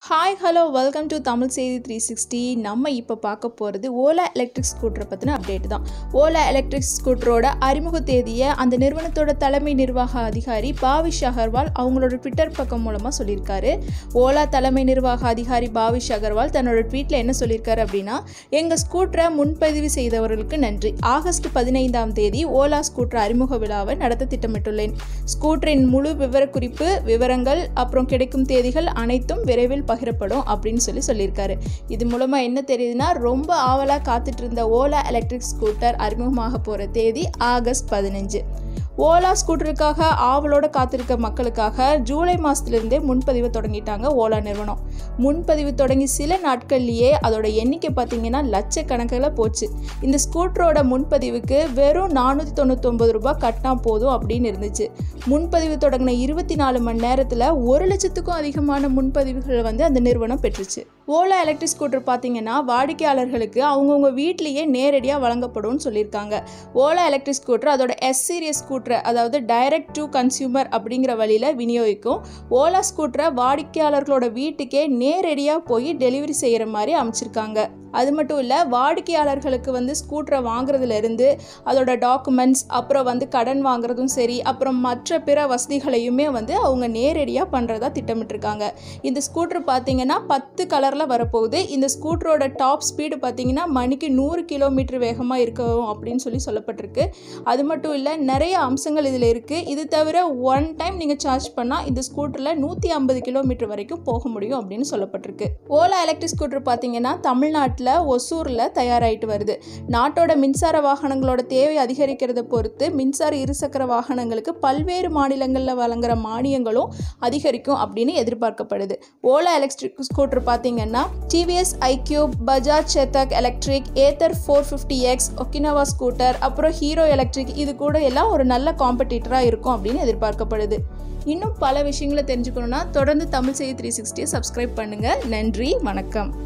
hi hello welcome to Tamil செய்தி three sixty நம்ம இப்போ பார்க்க போகிறது ஓலா எலக்ட்ரிக் ஸ்கூட்டரை பற்றின அப்டேட் தான் ஓலா எலக்ட்ரிக் ஸ்கூட்டரோட அறிமுக தேதியை அந்த நிறுவனத்தோட தலைமை நிர்வாக அதிகாரி பாவிஷ் அகர்வால் அவங்களோட ட்விட்டர் பக்கம் மூலமாக சொல்லியிருக்காரு ஓலா தலைமை நிர்வாக அதிகாரி பாவிஷ் அகர்வால் தன்னோட ட்வீட்டில் என்ன சொல்லியிருக்காரு அப்படின்னா எங்கள் ஸ்கூட்டரை முன்பதிவு செய்தவர்களுக்கு நன்றி ஆகஸ்ட் பதினைந்தாம் தேதி ஓலா ஸ்கூட்டர் அறிமுக விழாவை நடத்த திட்டமிட்டுள்ளேன் ஸ்கூட்டரின் முழு விவரக்குறிப்பு விவரங்கள் அப்புறம் கிடைக்கும் தேதிகள் அனைத்தும் விரைவில் பகிரப்படும் அப்படின்னு சொல்லி சொல்லியிருக்காரு இது மூலமாக என்ன தெரியுதுன்னா ரொம்ப ஆவலாக காத்துட்டு இருந்த ஓலா எலக்ட்ரிக் ஸ்கூட்டர் அறிமுகமாக போகிற தேதி ஆகஸ்ட் பதினஞ்சு ஓலா ஸ்கூட்டருக்காக ஆவலோட காத்திருக்க மக்களுக்காக ஜூலை மாதத்துலேருந்தே முன்பதிவு தொடங்கிட்டாங்க ஓலா நிறுவனம் முன்பதிவு தொடங்கி சில நாட்கள்லேயே அதோட எண்ணிக்கை பார்த்தீங்கன்னா லட்சக்கணக்கில் போச்சு இந்த ஸ்கூட்டரோட முன்பதிவுக்கு வெறும் நானூற்றி தொண்ணூத்தொம்பது ரூபாய் கட்டினா போதும் அப்படின்னு இருந்துச்சு முன்பதிவு தொடங்கின இருபத்தி நாலு மணி நேரத்தில் ஒரு லட்சத்துக்கும் அதிகமான முன்பதிவுகள் வந்து அந்த நிறுவனம் பெற்றுச்சு ஓலா எலக்ட்ரிக் ஸ்கூட்டர் பார்த்தீங்கன்னா வாடிக்கையாளர்களுக்கு அவங்கவுங்க வீட்லேயே நேரடியாக வழங்கப்படும்னு சொல்லியிருக்காங்க ஓலா எலக்ட்ரிக் ஸ்கூட்டர் அதோட எஸ் சீரியஸ் ஸ்கூட்டரை அதாவது டைரக்ட் டு கன்சியூமர் அப்படிங்கிற வழியில் விநியோகிக்கும் ஓலா ஸ்கூட்டரை வாடிக்கையாளர்களோட வீட்டுக்கே நேரடியாக போய் டெலிவரி செய்கிற மாதிரி அமைச்சிருக்காங்க அது மட்டும் இல்லை வாடிக்கையாளர்களுக்கு வந்து ஸ்கூட்டரை வாங்குறதுலேருந்து அதோட டாக்குமெண்ட்ஸ் அப்புறம் வந்து கடன் வாங்குறதும் சரி அப்புறம் மற்ற பிற வசதிகளையுமே வந்து அவங்க நேரடியாக பண்ணுறதா திட்டமிட்டிருக்காங்க இந்த ஸ்கூட்டர் பார்த்தீங்கன்னா பத்து கலரில் வரப்போகுது இந்த ஸ்கூட்டரோட டாப் ஸ்பீடு பார்த்தீங்கன்னா மணிக்கு நூறு கிலோமீட்டர் வேகமாக இருக்கும் அப்படின்னு சொல்லி சொல்லப்பட்டிருக்கு அது மட்டும் இல்லை நிறைய அம்சங்கள் இதில் இருக்குது இது தவிர ஒன் டைம் நீங்கள் சார்ஜ் பண்ணால் இந்த ஸ்கூட்டரில் நூற்றி ஐம்பது கிலோமீட்டர் வரைக்கும் போக முடியும் அப்படின்னு சொல்லப்பட்டிருக்கு ஓலா எலக்ட்ரிக் ஸ்கூட்டர் பார்த்தீங்கன்னா தமிழ்நாட்டில் ஒசூரில் தயாராகிட்டு வருது நாட்டோட மின்சார வாகனங்களோட தேவை அதிகரிக்கிறத பொறுத்து மின்சார இருசக்கர வாகனங்களுக்கு பல்வேறு மாநிலங்களில் வழங்குற மானியங்களும் அதிகரிக்கும் அப்படின்னு எதிர்பார்க்கப்படுது ஓலா எலக்ட்ரிக் ஸ்கூட்டர் பார்த்தீங்கன்னா TVS iQube Bajaj Chetak electric Ather four fifty X Okinawa scooter அப்புறம் ஹீரோ எலக்ட்ரிக் இது கூட எல்லாம் ஒரு நல்ல காம்படிட்டராக இருக்கும் அப்படின்னு எதிர்பார்க்கப்படுது இன்னும் பல விஷயங்களை தெரிஞ்சுக்கணுன்னா தொடர்ந்து தமிழ் செய்தி த்ரீ சிக்ஸ்டியை சப்ஸ்கிரைப் பண்ணுங்கள் நன்றி வணக்கம்